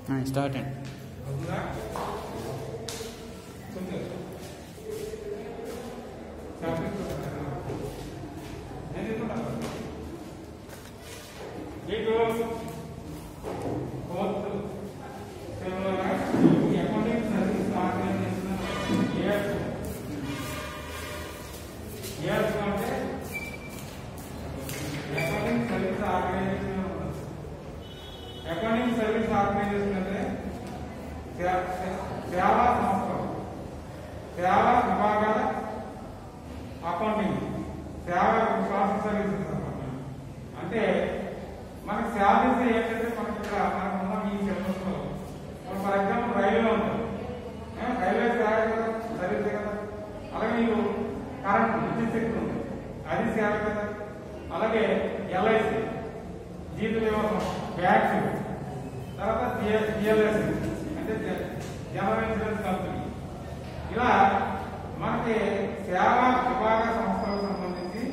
Start అండి అవునా కొంచెం చాక్లెట్ నేను తీసుకుంటాను మీకు fourth seven accounting service organisation years years అంటే accounting service organisation accounting service organisation అంటే సే- సే- సేవా సంస్థలు సేవా విభాగాల అకౌంటింగ్ సేవ సోషల్ సర్వీసెస్ అన్నమాట. అంటే మనకి శాలరీస్ ఏంటంటే మనకి ఇక్కడ మనం ఉన్న ఈ సిలబస్ లో ఫర్ ఎగ్జాంపుల్ రైల్వే ఉంటుంది ఏ, రైల్వే సేవ కదా సర్వీస్ కదా అలాగే మీకు కరెంట్ విద్యుత్ శక్తి ఉంది అది సేవ కదా అలాగే ఎల్ఐసి జీవిత బీమా సంస్థ బ్యాగ్స్ తర్వాత జిఎల్ఎస్ అంటే జ- జనరల్ ఇన్సూరెన్స్ కంపెనీ ఇలా మనకి సేవా విభాగ సంస్థలకు సంబంధించి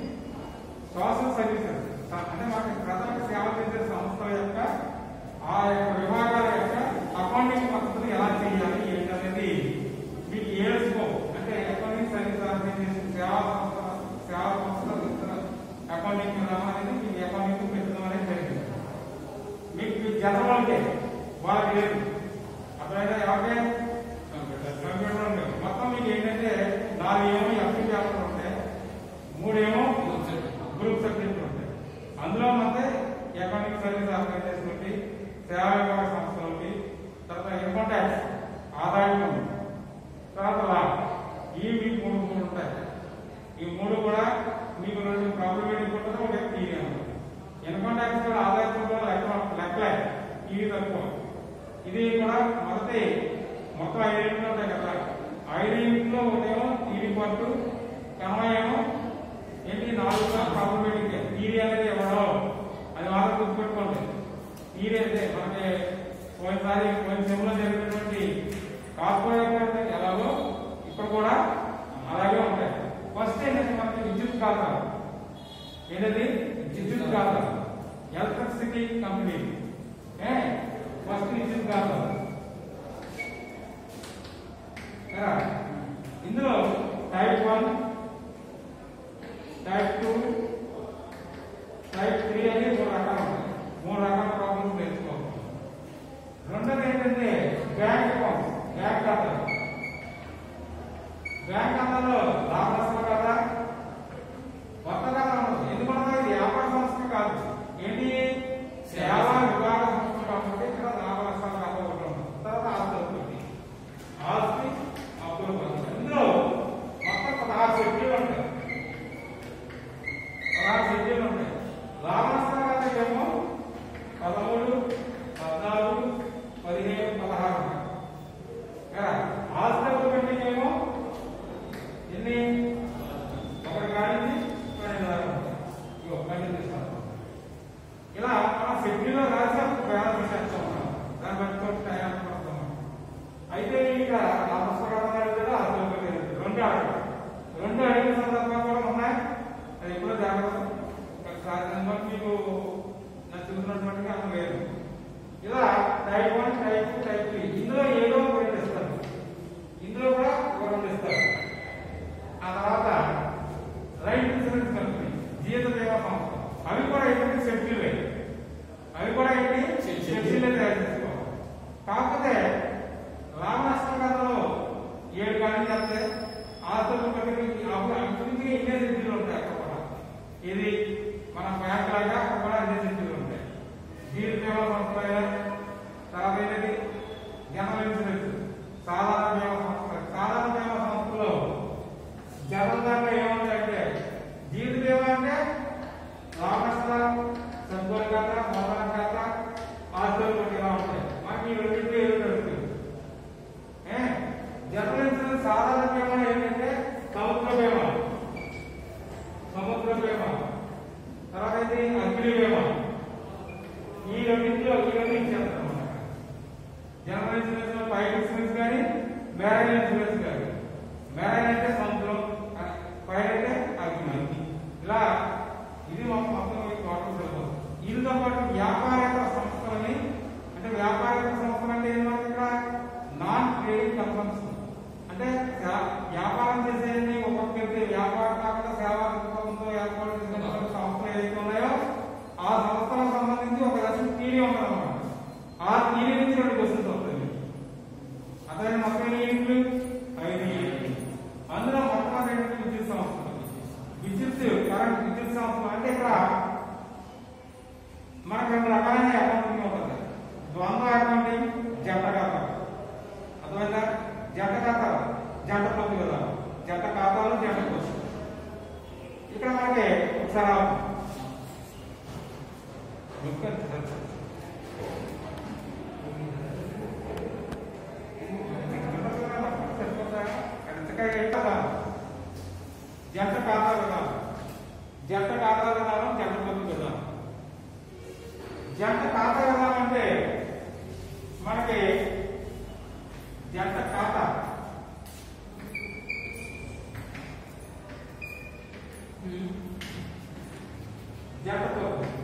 సోషల్ సర్వీసెస్ అంటే మనకి ప్రజలకు సేవ చేసే సంస్థల యొక్క ఆ యొక్క విభాగాల యొక్క అకౌంటింగ్ పద్ధతులు ఎలా చేయాలి ఏంటనేది మీకు ఏడుకో అంటే అకౌంటింగ్ సర్వీస్ ఆర్గనైజేషన్ సేవా సంస్థ సేవా సంస్థలు ఇతర అకౌంటింగ్ విధానం అనేది మీకు అకౌంటింగ్ పెట్టడం అనేది జరిగింది మీకు మీ జనరల్కే వాళ్ళకి లేదు అప్పుడైతే ఎవరికే కంప్యూటర్ ఉండేది మొత్తం మీకు ఏంటంటే నాలుగు ఏమో ఎంపీ పేపర్లు ఉంటాయి మూడేమో గ్రూప్ సబ్జెక్టులు ఉంటాయి అందులో ಮತ್ತೆ అకౌంటింగ్ సర్వీస్ ఆర్గనైజేషన్ ఉంది సేవా విభాగ సంస్థలు ఉంది తర్వాత ఇన్కమ్ ట్యాక్స్ ఆదాయం పన్ను తర్వాత లా ఈ మీకు మూడు మూడు ఉంటాయి ఈ మూడు కూడా మీకు రెండు ప్రాబ్లమేటిక్ ఉంటుంది ఒక థియరీ ఉంటుంది ఇన్కమ్ ట్యాక్స్ కూడా ఆదాయం పన్ను లెక్క లెక్కలే ఇవి తక్కువ ఇది కూడా మొదటి మొత్తం ఐదు యూనిట్లు ఉంటాయి కదా ఐదు యూనిట్లో ఒకటేమో థియరీ పార్ట్ కమయేమో ఏంటి నాలుగు ప్రాబ్లమేటిక్ థియరీ అనేది ఎవరో అది మాత్రం గుర్తుపెట్టుకోండి థియరీ అంటే మనకి పోయినసారి పోయిన సెమ్లో జరిగినటువంటి కార్పొరేట్ ఎలాగో ఇక్కడ కూడా అలాగే ఉంటాయి ఫస్ట్ ఏంటంటే మనకి విద్యుత్ ఖాతాలు ఏంటది విద్యుత్ ఖాతాలు ఎలక్ట్రిసిటీ కంపెనీ ఏ ఫస్ట్ విద్యుత్ ఖాతాలు కదా? ఇందులో type one type two type three అని మూడు రకాలు ఉంటాయి మూడు రకాల ప్రాబ్లమ్స్ నేర్చుకోవాలి రెండోది ఏంటంటే బ్యాంక్ అకౌంట్స్ బ్యాంక్ ఖాతాలు బ్యాంక్ ఖాతాలో లాభ నష్టం ఖాతా కొత్త ఖాతా ఉండదు ఎందుకంటే ఇది వ్యాపార సంస్థ కాదు ఏంటి సేవా విభాగ సంస్థ కాబట్టి ఇక్కడ లాభ నష్టాల ఖాతా ఒకటి ఉంటుంది తర్వాత ఆస్తి ఒకటి ఆస్తి అప్పులు పద్ధతి ఇందులో మొత్తం పదహారు షెడ్యూల్ ఉంటాయి పదహారు షెడ్యూల్ ఉంటాయి లాభ నష్టాల ఖాతా ఏమో పదమూడు పద్నాలుగు పదిహేను పదహారు ఉన్నాయి కదా ఆస్తి అప్పులు పెండింగ్ ఏమో ఎన్ని ఒకటి కాడింది పన్నెండు దాకా ఉంటాయి ఇగో పన్నెండు తీసుకోవాలి ఇలా మన షెడ్యూల్లో రాసి అప్పుడు ప్రయాణం చేస్తూ ఉన్నాం దాన్ని బట్టి టైం పడుతున్నాం అయితే ఇక ఆ పుస్తకాలు కదా అర్థం లేదు రెండు అడగ రెండు అడిగిన సందర్భాలు కూడా ఉన్నాయి అది ఎప్పుడో జాగ్రత్త దాన్ని బట్టి మీకు నాకు తెలుసున్నటువంటిగా అర్థం లేదు ఇలా type one type two type three ఇందులో ఏదో ఒక రెండు ఇస్తారు ఇందులో కూడా ఒక రెండు ఇస్తారు ఆ తర్వాత రైట్ ఇన్సూరెన్స్ కంపెనీ జీవిత బీమా సంస్థ అవి కూడా ఏంటంటే షెడ్యూలే అవి కూడా ఏంటి షెడ్యూలే తయారు చేసుకోవాలి కాకపోతే లాభ నష్టం ఖాతాలో ఏడు కానీ చేస్తే ఆస్తులు ప్రతికి అభివృద్ధికి ఇన్నే షెడ్యూల్ ఉంటాయి అక్కడ కూడా ఇది మన బ్యాంక్ లాగా అక్కడ కూడా అన్ని షెడ్యూల్ ఉంటాయి జీవిత బీమా సంస్థ అయినా, తర్వాత ఏంటంటే జనరల్ ఇన్సూరెన్స్ సాధారణ బీమా సంస్థ సాధారణ బీమా సంస్థలో జనరల్ దాంట్లో ఏముంటాయంటే జీవిత బీమా అంటే లాభనష్ట సంతోష ఖాతా మోదన ఖాతా ఆస్తులు కొన్ని ఇలా ఉంటాయి మనకి ఈ రెండింటిలో ఏదో నడుస్తుంది ఏ? జనరల్ ఇన్సూరెన్స్ సాధారణ బీమా ఏంటంటే సముద్ర బీమా సముద్ర బీమా తర్వాత ఇది అగ్ని బీమా ఈ రెండింటిలో ఈ రెండు ఇచ్చేస్తాం అన్నమాట. జనరల్ ఇన్సూరెన్స్ లో ఫైర్ ఇన్సూరెన్స్ కానీ మ్యారేజ్ ఇన్సూరెన్స్ కానీ మ్యారేజ్ అంటే సముద్రం ఫైర్ అంటే అగ్ని ఇలా ఇది మొత్తం మొత్తం ఈ టోటల్ సిలబస్ దీనితో పాటు వ్యాపారేతర సంస్థలని అంటే వ్యాపారేతర సంస్థలు అంటే మనకి జంట ఖాతా జంటతో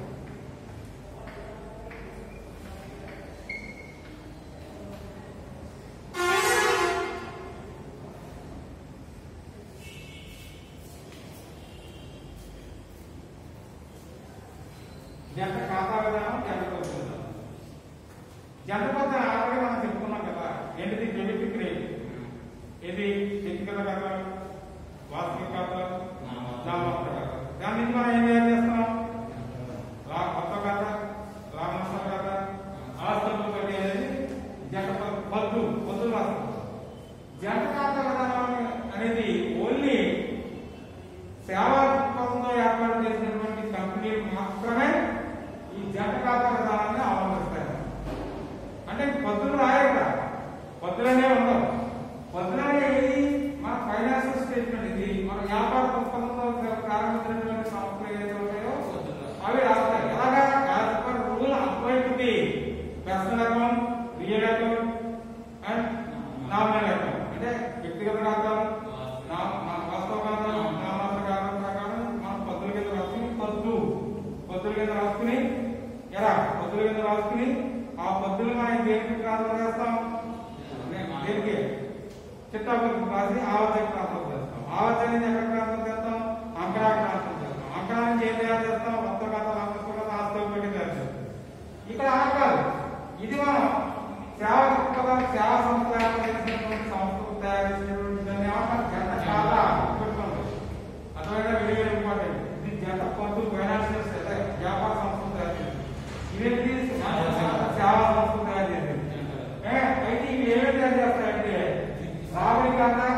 జంట ఖాతా విధానం జంట పొత్తు విధానం జంట పొత్తు ఆల్రెడీ మనం చెప్పుకున్నాం కదా ఏంటిది డెబిట్ క్రెడిట్ ఇది వ్యక్తిగత ఖాతా వాస్తవిక ఖాతా లాభాంతర ఖాతా దాని నుంచి మనం ఏం తయారు చేస్తాం లా కొత్త ఖాతా లాభనష్ట ఖాతా ఆస్తుల పొత్తు అనేది జంట పొత్తు పొత్తు పొత్తు రాస్తాం జంట ఖాతా విధానం అనేది ఓన్లీ సేవా దృక్పథంతో ఏర్పాటు చేసినటువంటి కంపెనీలు మాత్రమే ఈ జంట ఖాతా విధానాన్ని అవలంబిస్తాయి అంటే పద్దులు రాయక పద్దులనే ఉండవు పద్దులనే ఇది మన ఫైనాన్షియల్ స్టేట్మెంట్ ఇది మన వ్యాపార దృక్పథంతో ప్రారంభించినటువంటి సంస్థలు ఏదైతే ఉంటాయో అవి రాస్తాయి ఎలాగా as per rule apply to the personal account real account and nominal account అంటే వ్యక్తిగత ఖాతా నా- నా- వాస్తవ ఖాతా నామాత్ర ఖాతా ప్రకారం మనం పద్దుల కింద రాసుకుని పద్దు పద్దుల కింద రాసుకుని ఎలా పద్దుల కింద రాసుకుని ఆ పద్దులు మనం దేనికి ట్రాన్స్ఫర్ చేస్తాం దే- దేనికి చిట్టాపత్రికి రాసి ఆవర్తకి ట్రాన్స్ఫర్ చేస్తాం ఆవర్తకి నుంచి ఎక్కడ ట్రాన్స్ఫర్ చేస్తాం అంకరాకి ట్రాన్స్ఫర్ చేస్తాం అంకరా నుంచి ఏం తయారు చేస్తాం మొత్త ఖాతా లాభనష్ట ఖాతా ఆస్తి పెట్టి తయారు చేస్తాం ఇక్కడ అలా కాదు ఇది మనం సేవ దృక్పథం సేవ సంస్థ ఏర్పాటు చేసినటువంటి సంస్థలు తయారు చేసినటువంటి దాన్ని ఏమంటారు జంట ఖాతా పెట్టుకోండి అర్థమైనా వెరీ వెరీ ఇంపార్టెంట్ ఇది జంట పొద్దు ఫైనాన్షియల్ అదే వ్యాపార సంస్థలు తయారు చేసింది ఇదేంటి సేవా సంస్థలు తయారు చేసింది ఏ, అయితే ఇవి ఏమేమి తయారు చేస్తాయంటే రాబడి ఖాతా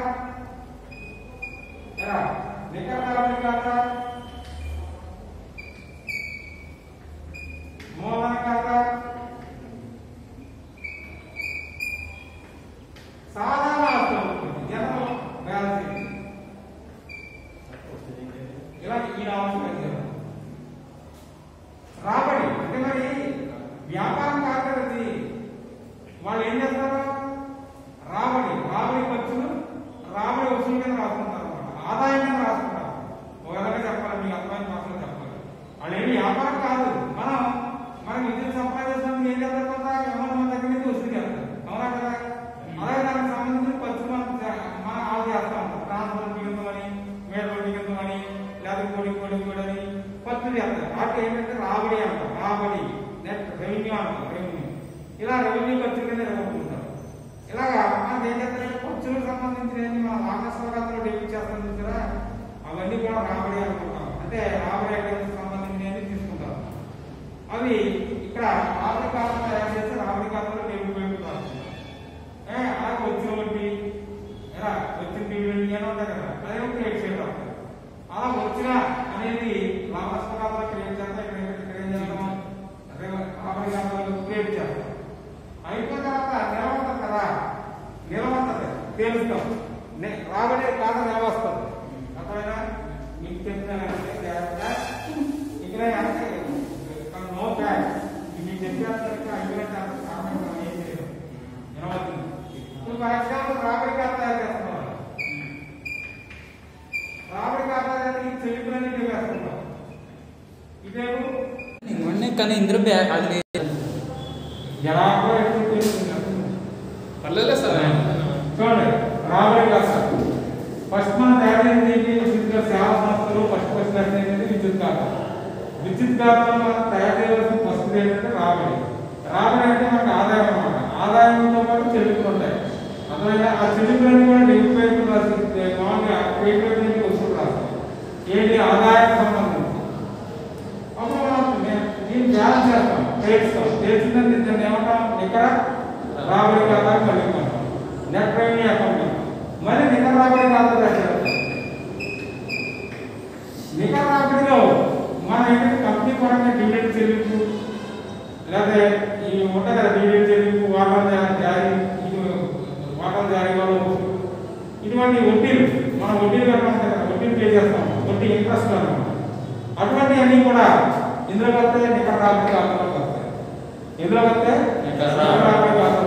ఎలా నికర రాబడి ఖాతా మూలధన ఖాతా సాధారణ ఆస్తులు జనం బ్యాలెన్స్ షీట్. ఇలా ఈ రావచ్చు పెంచారు రాబడి అంటే మరి వ్యాపారం కాదు కదా ఇది వాళ్ళు ఏం చేస్తారు రాబడి రాబడి ఖర్చులు రాబడి వసూలు కింద రాసుకుంటారు అన్నమాట ఆదాయం కింద రాసుకుంటారు ఒక విధంగా చెప్పాలి మీకు అర్థమైన భాషలో చెప్పాలి వాళ్ళు ఏమి వ్యాపారం కాదు మనం మనం విద్యుత్ సంపాదించడానికి ఏం చేస్తారు కదా ఎవరు మన దగ్గర నుంచి వసూలు చేస్తారు అవునా కదా అలాగే దానికి సంబంధించిన ఖర్చు మనం చే- మనం ఆల్ చేస్తా ఉంటాం ట్రాన్స్ఫర్ మిగులుతామని మేడ మిగులుతామని లేదా కోడి కోడి కోడి అని ఖర్చు చేస్తారు వాటి ఏంటంటే రాబడి అంటారు రాబడి నెట్ రెవెన్యూ అంటారు రెవెన్యూ ఇలా రెవెన్యూ ఖర్చు కింద నిర్వహించుకుంటారు ఇలాగా మనకి ఏం చేస్తారంటే ఖర్చులకు సంబంధించిన మన లాభనష్టంలో డెబిట్ చేస్తాం చూసారా అవన్నీ కూడా రాబడి అనుకుంటాం అంటే రాబడి ఐటమ్స్ సంబంధించినవి తీసుకుంటాం అవి ఇక్కడ రాబడి ఖాతా తయారు చేస్తే రాబడి ఖాతాలో డెబిట్ పెట్టుకుంటారు ఏ, అలాగే వచ్చిన వడ్డీ ఎలా వచ్చిన డివిడెండ్ అని ఉంటాయి కదా అదే క్రియేట్ చేయడం అలా వచ్చిన అనేది లాభనష్ట ఖాతాలో క్రియేట్ చేస్తాం ఇక్కడ ఇక్కడ ఏం చేస్తాం రాబడి ఖాతాలో క్రియేట్ చేస్తాం అయిపోయిన తర్వాత నిలబడతాం కదా నిలబడుతుంది తేలుస్తాం నే- రాబడి ఖాతా నిలవస్తుంది అర్థమైనా మీకు చెప్పినానంటే జాగ్రత్త ఇక్కడ అంటే నో బ్యాక్ మీకు చెప్పినట్టు అయిపోయినట్టు కారణం మనం ఏం చేయలేం నిలబడుతుంది ఇప్పుడు ఫర్ ఎగ్జాంపుల్ రాబడి ఖాతా తయారు చేస్తున్నాం రాబడి ఖాతా అనేది చెల్లింపులన్నీ వేసుకుంటాం ఇదేమో మొన్నే కానీ ఇందులో బ్యా- అది లేదు. ఎలా ఎక్కువ తెలుస్తుంది పర్లేదులే సార్ చూడండి రాబడి ఖాతా ఫస్ట్ మనం తయారు చేసింది ఏంటి విద్యుత్ సేవా సంస్థలు ఫస్ట్ ఫస్ట్ తయారు చేసేది విద్యుత్ ఖాతా విద్యుత్ ఖాతాలో మనం తయారు చేయవలసిన ఫస్ట్ ఏంటంటే రాబడి రాబడి అంటే మనకు ఆదాయం అన్నమాట ఆదాయంతో పాటు చెల్లింపులు ఉంటాయి అర్థమైనా ఆ చెల్లింపులన్నీ కూడా డెబిట్ వైపు రాసి మామూలుగా క్రెడిట్ వైపు నుంచి వసూలు రాస్తాం ఏంటి ఆదాయం సంబంధించి అప్పుడు మనం నే- దీన్ని బ్యాలెన్స్ చేస్తాం తేల్చుతాం తేల్చిందని దాన్ని ఏమంటాం ఇక్కడ రాబడి ఖాతా కలుగుతాం నెట్ రెవెన్యూ అకౌంట్ మరి నికర రాబడి ఖాతా తయారు చేస్తాం నికర రాబడిలో మనం ఏంటంటే కంపెనీ పరంగా డివిడెండ్ చెల్లింపు లేదా ఈ ఉంటాయి కదా డివిడెండ్ చెల్లింపు వాటాల జా- జారీ ఇది వాటాల జారీ వల్ల వసూలు. ఇటువంటి వడ్డీలు మనం వడ్డీలు కట్టాలి కదా వడ్డీలు పే చేస్తాం వడ్డీ ఇంట్రెస్ట్ అనమాట అటువంటి అన్ని కూడా ఇందులో వస్తే నికర రాబడి ఖాతాలోకి వస్తాయి ఇందులో వస్తే నికర నికర రాబడి ఖాతాలోకి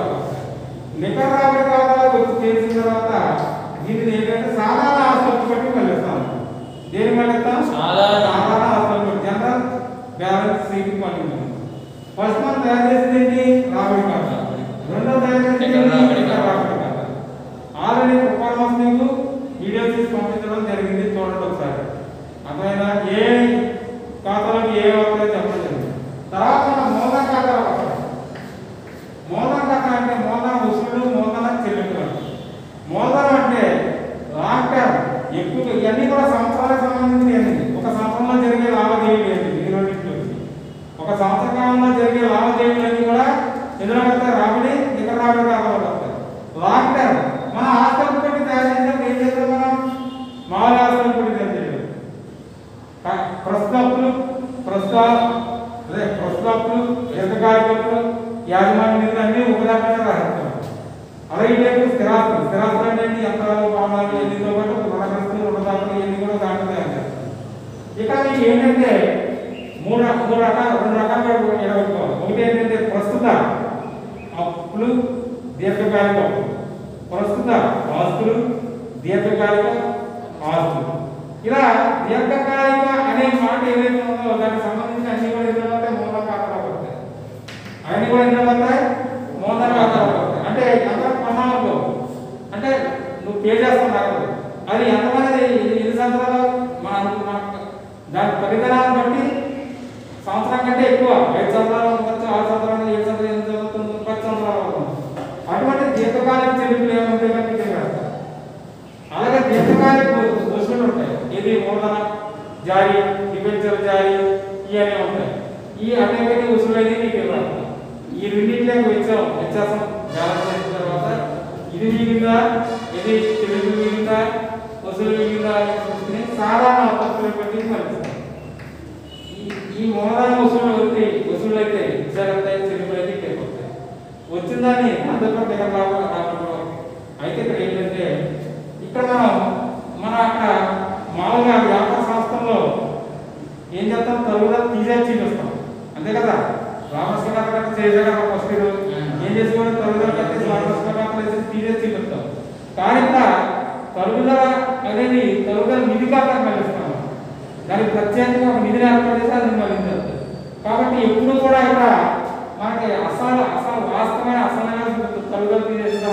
ఇక్కడ రాబడి ఖాతాలోకి వస్తాయి లాంగ్ టర్మ్ మన ఆస్తులు పెట్టి తయారు చేసినప్పుడు ఏం చేస్తాం మనం మామూలు ఆస్తులు పెట్టి తయారు చేయలేదు కా- ప్రస్తుత అప్పులు ప్రస్తుత అదే ప్రస్తుత అప్పులు దీర్ఘకాలిక అప్పులు యాజమాన్య నిధులు అన్నీ ఒకదాని రాస్తాం అలాగే ఇటు స్థిరాస్తులు స్థిరాస్తులు అంటే ఏంటి? యంత్రాలు వాహనాలు ఎన్నితో పాటు రుణగ్రస్తులు రుణదాతలు ఇవన్నీ కూడా దాంట్లో తయారు చేస్తాం ఇక మీకు ఏంటంటే మూడు రక- మూడు రకాల రెండు రకాలుగా ఎడగొట్టుకోవాలి ఒకటి ఏంటంటే ప్రస్తుత అప్పులు దీర్ఘకాలిక అప్పులు ప్రస్తుత ఆస్తులు దీర్ఘకాలిక ఆస్తులు ఇలా దీర్ఘకాలిక అనే మాట ఏదైతే ఉందో దానికి సంబంధించి అన్ని కూడా ఎందులో ఉంటాయి మూల ఖాతాలో పడతాయి అవన్నీ కూడా ఎందులో పడతాయి మూల ఖాతాలో పడతాయి అంటే ఎంత కొన్నావు అంటే నువ్వు పే చేస్తున్నావు అది ఎంతమంది ఎన్ని సంవత్సరాలు మన మన దాని పరిగణాన్ని బట్టి సంవత్సరం కంటే ఎక్కువ ఐదు సంవత్సరాలు ఉండొచ్చు ఆరు సంవత్సరాలు ఏడు సంవత్సరాలు ఎనిమిది సంవత్సరాలు తొమ్మిది పది సంవత్సరాలు అవుతుంది అటువంటి దీర్ఘకాలిక చెల్లింపులు ఏముంటే కనుక ఇది వేస్తారు అలాగే దీర్ఘకాలిక వసూలు ఉంటాయి ఇది మూలధన జారీ డిబెంచర్ జారీ ఇవన్నీ ఉంటాయి ఈ అనేకటి వసూలు అనేది నీకు ఇవ్వాలి ఈ రెండింటిలోకి వచ్చాం వ్యత్యాసం బ్యాలెన్స్ చేసిన తర్వాత ఇది మిగిలిందా ఇది చెల్లింపు మిగిలిందా వసూలు మిగిలిందా అని చూసుకుని సాధారణ పద్ధతులు బట్టి మలుస్తాం ఈ ఈ మూలధన వసూలు అయితే వసూలు అయితే ఇచ్చారంటే చెల్లింపులు అయితే ఇక్కడికి వచ్చిందని అందరితో దగ్గర రావాలి రావడం అయితే ఇక్కడ ఏంటంటే ఇక్కడ మనం మన అక్కడ మామూలుగా వ్యాపార సంస్థల్లో ఏం చేస్తాం తరుగుదల తీసేసి చూపిస్తాం అంతే కదా రామస్వ గారు చేసాడు ఫస్ట్ ఏం చేసుకోవడం తరుగుదల కట్టేసి రామస్వ గారు తీసేసి చూపిస్తాం కానీ ఇక్కడ తరుగుదల అనేది తరుగుదల నిధి ఖాతా కలుస్తాం దానికి ప్రత్యేకంగా ఒక నిధిని ఏర్పాటు చేసి అది మళ్ళించారు కాబట్టి ఎప్పుడు కూడా ఇక్కడ మనకి అసలు అసలు వాస్తవమైన అసలైన తరుగుదల తీసేసిన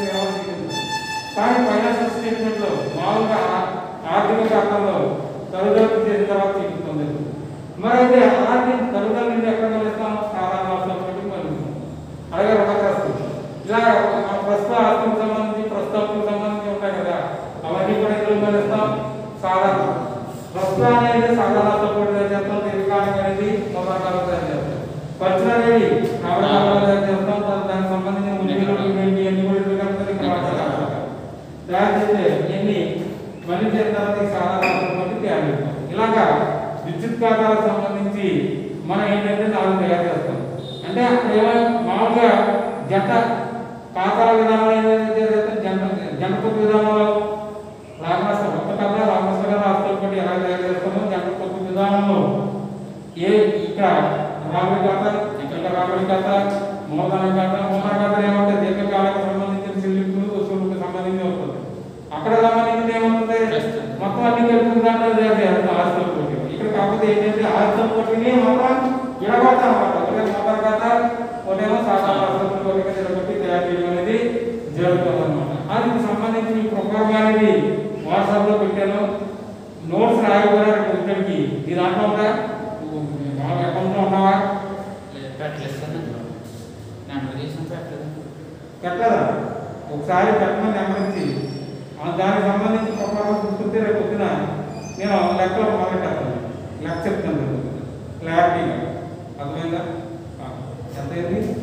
కానీ ఫైనాన్షియల్ స్టేట్మెంట్ లో మామూలుగా ఆ- ఆర్థిక ఖాతాలో తరుగుదల తీసేసిన తర్వాత చూపిస్తుంది మరి అయితే అలాంటి తరుగుదల నుండి ఎక్కడ మళ్ళిస్తాం సాధారణ ఆస్తులు పెట్టి మళ్ళిస్తాం అలాగే రుణగ్రస్తులు ఇలా మన ప్రస్తుత ఆస్తులకు సంబంధించి ప్రస్తుత అప్పులకు సంబంధించి ఉంటాయి కదా అవన్నీ కూడా ఇందులో మళ్ళిస్తాం సాధారణ ప్రస్తుత అనేది సాధారణ సపోర్ట్ చేస్తాం దీర్ఘకాలం అనేది మొదటి తయారు చేస్తాం ఖర్చులు అనేది నవరకాలు తయారు చేస్తాం దాని- దానికి సంబంధించిన ఉద్యోగులు ఇవన్నీ అన్ని కూడా ఇందులో కలుపుతారు, ఇక్కడ వాడతారు. తయారు చేస్తే ఇవన్నీ మళ్ళీ చేసిన తర్వాత ఈ సాధారణ సపోర్ట్ తయారు చేస్తాం ఇలాగా విద్యుత్ ఖాతాలకు సంబంధించి మనం ఏంటంటే నాలుగు తయారు చేస్తాం అంటే అక్కడ ఏమో మామూలుగా జంట ఖాతాల విధానంలో ఏదైతే చేస్తాం జంట జంట పొత్తు విధానంలో రామరాష్ట్ర కొత్త కథ రామరాష్ట్ర గారు రాష్ట్రం బట్టి ఎలా తయారు చేస్తామో జంట పొత్తు విధానంలో ఏ ఇక్కడ రాబడి ఖాతా ఇక్కడ రాబడి ఖాతా మూలధన ఖాతా మూలధన ఖాతా ఏమంటే దీర్ఘకాలకు సంబంధించిన చెల్లింపులు వసూలుకు సంబంధించి వస్తుంది అక్కడ సంబంధించింది ఏమవుతుంది మొత్తం అన్ని కలిపి దాంట్లో తయారు చేస్తాం ఆస్తుల పోటీ ఇక్కడ కాకపోతే ఏంటంటే ఆస్తుల పోటీని మాత్రం ఇడగొడతాం అన్నమాట ఒకటే మూలధన ఖాతా ఒకటేమో సాధారణ ఆస్తుల పోటీ కింద ఇడగొట్టి తయారు చేయడం అనేది జరుగుతుంది అనమాట దానికి సంబంధించి ఈ ప్రొఫార్మ్ అనేది వాట్సాప్ లో పెట్టాను నోట్స్ రాయకపోయినా రేపు ఇక్కడికి ఈ దాంట్లో ఉందా బాగా అకౌంట్ లో ఉన్నావా పెట్టలేదు సార్ నెంబర్ చేసిన పెట్టలేదు పెట్టదా ఒకసారి పెట్టమని నెంబర్ ఇచ్చి ఆ దానికి సంబంధించి ప్రొఫార్మ్ చూసుకుంటే రేపు పొద్దున నేను లెక్కలో మొదలెట్టాను లెక్క చెప్తాను క్లారిటీగా అర్థమైందా ఆ, ఎంత అయింది